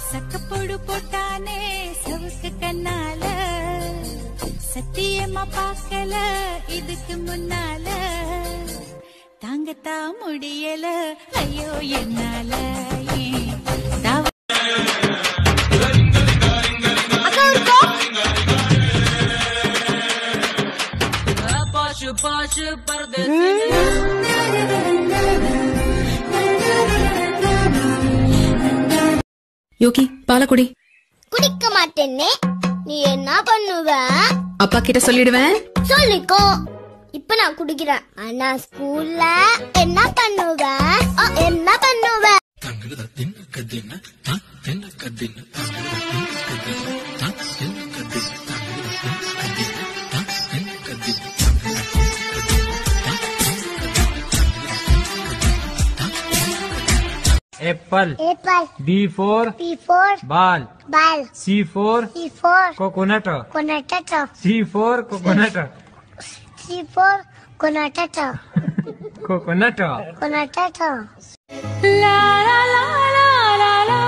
சக்கப்போடு போட்டானே சவுக்கு கண்ணால சத்தியமா பார்க்கல இதுக்கு முன்னால தாங்கத்தான் முடியல ஐயோ என்னால ஏன் தாவ யோகி பாலக்குடி குடிக்க மாட்டேன்னே நீ என்ன பண்ணுவ அப்பா கிட்ட சொல்லிடுவேன் சொல்லிக்கோ இப்ப நான் குடிக்கிறேன் ஆனா ஸ்கூல்ல என்ன பண்ணுவ அ, என்ன பண்ணுவ apple apple B for B for ball ball C for C for coconut कोनाटाटो C for coconut C for कोनाटाटो कोकोनट कोनाटाटो லா லா லா லா லா லா.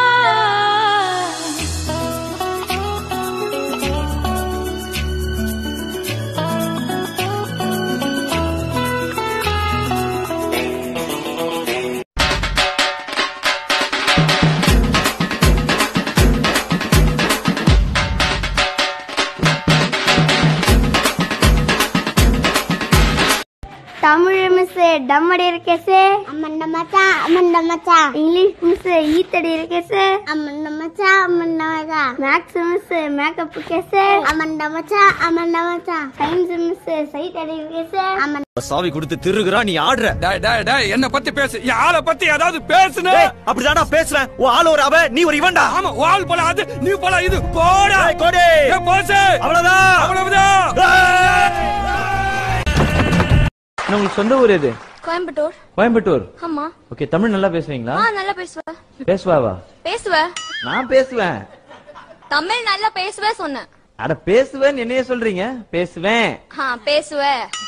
தமிழ் மிஸ் டம்மடி இருக்கேசே அம்மண்ட மச்சான் அம்மண்ட மச்சான் இங்கிலீஷ் மிஸ் ஈத்தடி இருக்கேசே அம்மண்ட மச்சான் அம்மண்ட மச்சான் மேக்ஸ் மிஸ் மேக்கப் கேசே அம்மண்ட மச்சான் அம்மண்ட மச்சான் சயின்ஸ் மிஸ் சைட் அடி இருக்கேசே அம்மன் சாவி கொடுத்து திருகுறா நீ ஆடுற டேய் டேய் டேய் என்ன பத்தி பேசு என் ஆளை பத்தி ஏதாவது பேசுன டேய், அப்படிதான்டா பேசுறேன் உன் ஆள் ஒரு அவ நீ ஒரு இவன்டா ஆமா வால் போல அது நீ போல இது போடா டேய், கோடி ஏய், போசு அவ்வளவுதான் அவ்வளவுதான் உங்களுக்கு சொந்த ஊர் எது கோயம்புத்தூர் கோயம்புத்தூர் ஆமா ஓகே தமிழ் நல்லா பேசுவீங்களா ஆ நல்லா பேசுவ பேசுவாவா பேசுவ நான் பேசுவேன் தமிழ் நல்லா பேசுவ சொன்னேன் அட பேசுவேன் என்னைய சொல்றீங்க பேசுவேன் ஆ பேசுவ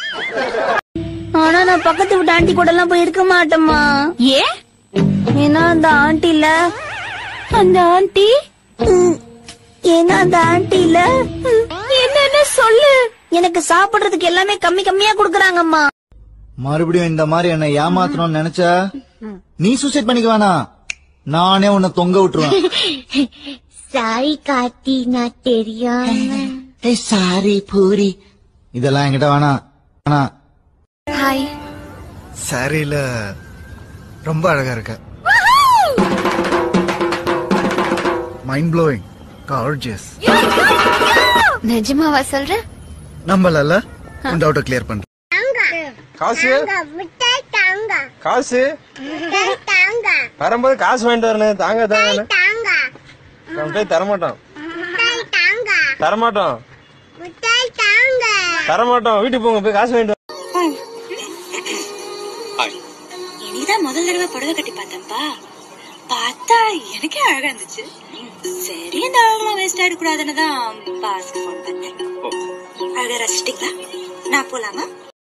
ஆனா நான் பக்கத்து வீட்டு ஆண்டி கூட எல்லாம் போய் இருக்க மாட்டேம்மா ஏன் ஏன்னா அந்த ஆண்டி இல்ல அந்த ஆண்டி ஏன்னா அந்த ஆண்டி இல்ல என்னன்னு சொல்லு எனக்கு சாப்பிடுறதுக்கு எல்லாமே கம்மி கம்மியா குடுக்கறாங்கம்மா மறுபடியும் இந்த மாதிரி என்ன ஏமாத்தணும்னு நினைச்ச நீ சூசைட் பண்ணிக்க வேணாம் நானே உன்னை தொங்க விட்டுருவேன் சாரி காட்டி நான் தெரியாம ஏய் சாரி பூரி இதெல்லாம் என்கிட்ட வேணாம் வேணாம் ஹாய் சாரியில ரொம்ப அழகா இருக்க மைண்ட் ப்ளோயிங் கார்ஜியஸ் நிஜமாவா சொல்ற நம்பலல்ல உன் டவுட்டை கிளியர் பண்றேன் காசு மிட்டாய் தாங்க காசு மிட்டாய் தாங்க வரும்போது காசு வாங்கிட்டு வரணும் தாங்க தாங்க தாங்க நம்ம போய் தரமாட்டோம் மிட்டாய் தாங்க தரமாட்டோம் மிட்டாய் தாங்க தரமாட்டோம் வீட்டுக்கு போங்க போய் காசு வாங்கிட்டு நீதான் முதல் தடவை புடவை கட்டி பார்த்தப்பா பார்த்தா எனக்கே அழகா இருந்துச்சு சரி இந்த அழகெல்லாம் வேஸ்ட் ஆயிடக்கூடாதுன்னு தான் பாஸ்க்கு ஃபோன் பண்ணேன் அழகா ரசிச்சிட்டீங்களா நான் போலாமா